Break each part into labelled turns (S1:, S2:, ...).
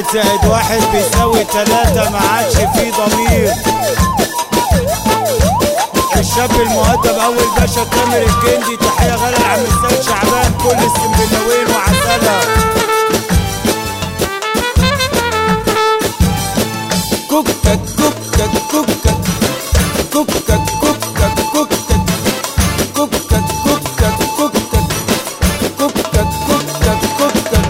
S1: زائد واحد بيساوي تلاتة ما عادش فيه ضمير الشاب المؤدب اول باشا تامر الجندي تحية غالية لعم السيد شعبان كل السنبلاوين وعسلها كوكك كوكك كوكك كوكك كوكك كوكك كوكك كوكك كوكك كوكك كوكك كوكك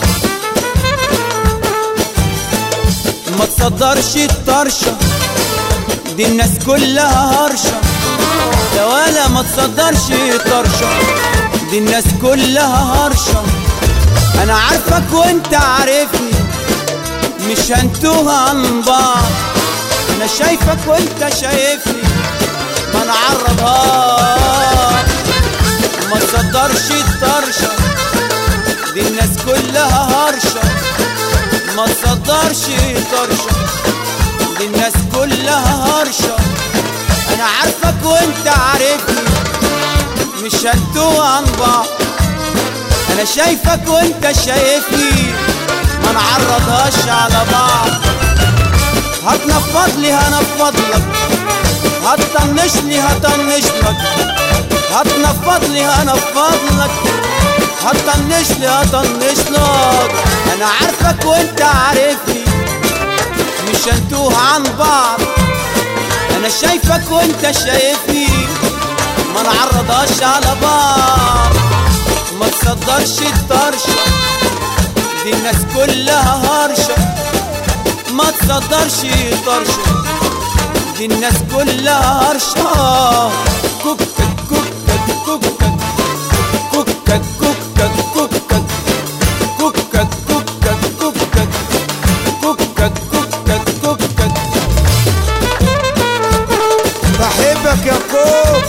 S1: ما تصدرش الطرشة دي الناس كلها هرشة يا ولا ما تصدرش الطرشة دي الناس كلها هرشة انا عارفك وانت عارفني مش هنتوه عن بعض انا شايفك وانت شايفني ما نعرضها ما تصدرش الطرشة دي الناس كلها هرشة ما تصدرش طرشة دي الناس كلها هرشة انا عارفك وانت عارفني مش هنتوه عن بعض انا شايفك وانت شايفني ما نعرضهاش على بعض هتنفض لي هنفض لك هتطنش لي هطنش لك هتنفض لي هنفض لك هتطنش لي هطنش لك انا عارفك وانت عارفني مش هنتوه عن بعض انا شايفك وانت شايفني ما نعرضهاش على بعض ما تصدرش الطرشه دي الناس كلها هرشة ما تصدرش طرشة دي الناس كلها هرشة كوكك كوكك كوكك كوكك كوكك كوكك كوكك كوكك كوكك كوكك كوكك كوكك بحبك يا كوك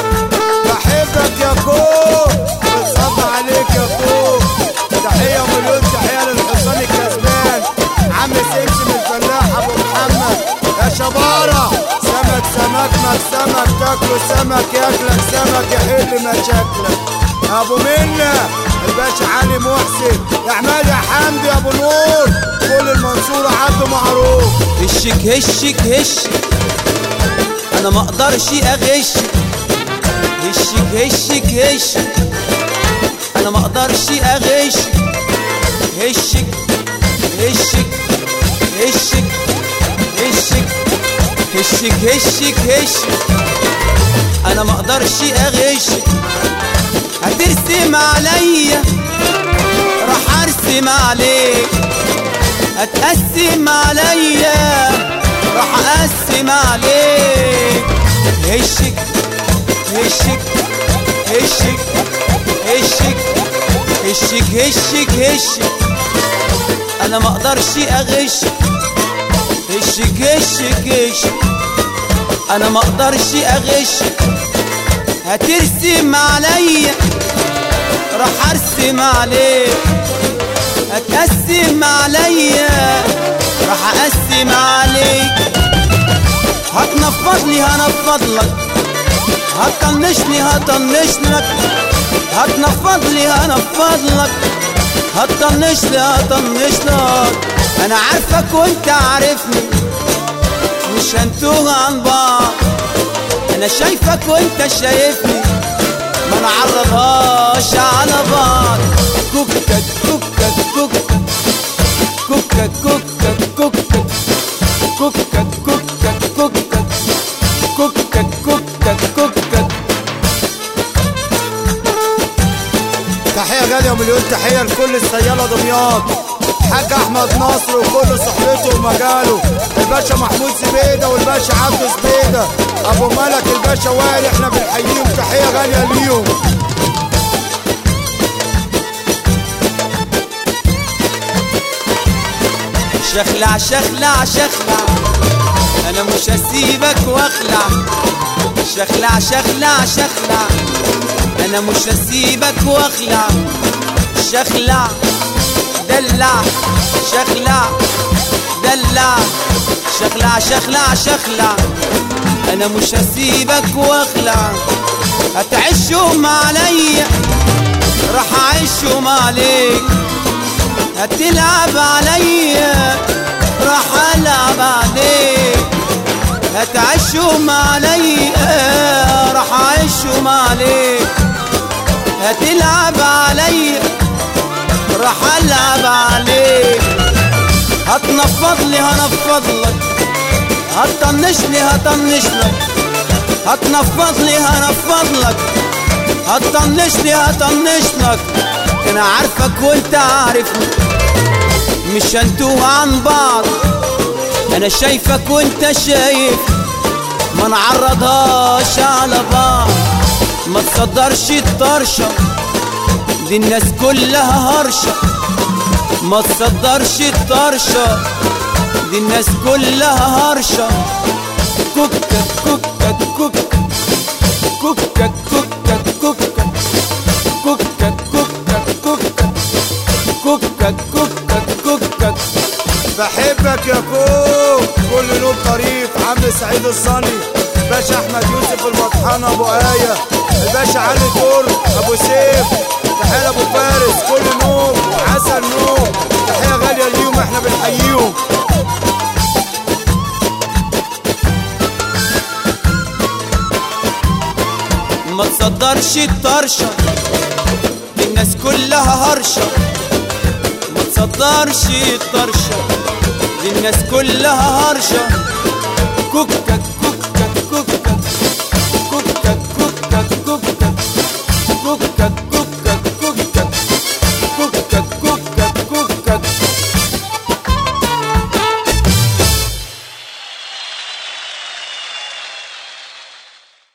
S1: بحبك يا كوك بتصب عليك يا كوك تحية مليون تحية للحصان الكسبان عم سمسم الفلاح ابو محمد يا شبارة سمك سمك سمك تاكله سمك ياكلك سمك يحل مشاكلك ابو منا الباشا علي محسن يا عماد يا حمدي يا ابو نور كل المنصورة عبده معروف
S2: هشك هشك هشك انا ما اقدرش اغشك هشك هشك هشك انا ما اقدرش اغشك هشك هشك هشك هشك هشك هشك هشك انا ما اقدرش اغشك هترسم عليا راح ارسم عليك هتقسم عليا راح اقسم عليك هشك هشك هشك هشك هشك هشك هشك انا ما اقدرش اغشك هشك هشك هشك انا ما اقدرش اغشك هترسم عليا راح ارسم عليك هتقسم عليا راح اقسم عليك هتنفض لي هنفض لك هتطنشني هطنش لك هتنفض لي هنفض لك هتطنش لي هطنش لك انا عارفك وانت عارفني مش هنتوه عن بعض انا شايفك وانت شايفني ما نعرضهاش على بعض كوكك كوكك كوكك كوكك كوكك كوكك كوكك كوكك كوكك كوكك كوكك كوكك
S1: تحية غالية ومليون تحية لكل السيالة دمياط حاج احمد نصر وكل صحبته ومجاله الباشا محمود زبيدة والباشا عبده زبيدة ابو ملك الباشا وائل احنا بنحييهم تحية غالية ليهم
S2: شخلع شخلع شخلع انا مش هسيبك واخلع شخلع شخلع شخلع انا مش هسيبك واخلع شخلع دلع شخلع دلع شخلع شخلع شخلع انا مش هسيبك واخلع هتعشهم عليا راح اعيشهم عليك هتلعب عليا راح العب عليك هتعشم عليا راح اعشم عليك هتلعب عليا راح العب عليك هتنفض لي هنفض لك هتطنش لي هطنش لك هتنفض لي هنفض لك هتطنش لي هطنش لك انا عارفك وانت عارفني مش هنتوه عن بعض انا شايفك وانت شايف ما نعرضهاش على بعض ما تصدرش الطرشة دي الناس كلها هرشة ما تصدرش الطرشة دي الناس كلها هرشة كوكا كوكا كوكا كوكا كوكا كوكا كوكا كوكا كوكا كوكا كوكا كوكا
S1: بحبك يا كوك كل نوب طريق عم سعيد الصني باشا احمد يوسف المطحنة ابو آية الباشا علي دور ابو سيف تحية ابو فارس كل نوب عسل نوب تحية غالية ليهم احنا بنحييهم
S2: ما تصدرش الطرشة دي الناس كلها هرشة ما تصدرش الطرشة دي الناس كلها هرشة كوكا